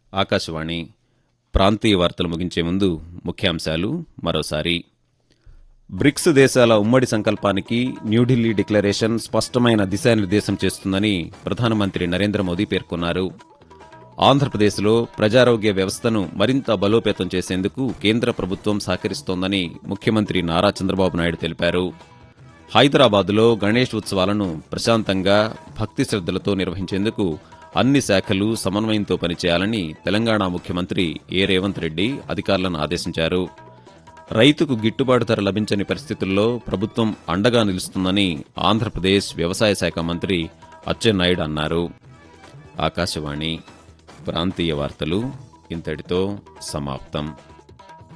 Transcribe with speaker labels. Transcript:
Speaker 1: ఆకాశవాణి ప్రాంతీయ వార్తలు ముగించే ముందు ముఖ్యాంశాలు మరోసారి బ్రిక్స్ దేశాల ఉమ్మడి సంకల్పానికి న్యూఢిల్లీ డిక్లరేషన్ స్పష్టమైన దిశానిర్దేశం చేస్తుందని ప్రధానమంత్రి నరేంద్ర మోదీ పేర్కొన్నారు ఆంధ్రప్రదేశ్లో ప్రజారోగ్య వ్యవస్థను మరింత బలోపేతం చేసేందుకు కేంద్ర ప్రభుత్వం సహకరిస్తోందని ముఖ్యమంత్రి నారా చంద్రబాబు నాయుడు తెలిపారు హైదరాబాదులో గణేష్ ఉత్సవాలను ప్రశాంతంగా భక్తి శ్రద్దలతో నిర్వహించేందుకు అన్ని శాఖలు సమన్వయంతో పనిచేయాలని తెలంగాణ ముఖ్యమంత్రి ఏ రేవంత్ రెడ్డి అధికారులను ఆదేశించారు రైతుకు గిట్టుబాటు ధర లభించని పరిస్థితుల్లో ప్రభుత్వం అండగా నిలుస్తుందని ఆంధ్రప్రదేశ్ వ్యవసాయ శాఖ మంత్రి అచ్చెన్నాయుడు అన్నారు ఆకాశవాణి ప్రాంతీయ వార్తలు ఇంతటితో సమాప్తం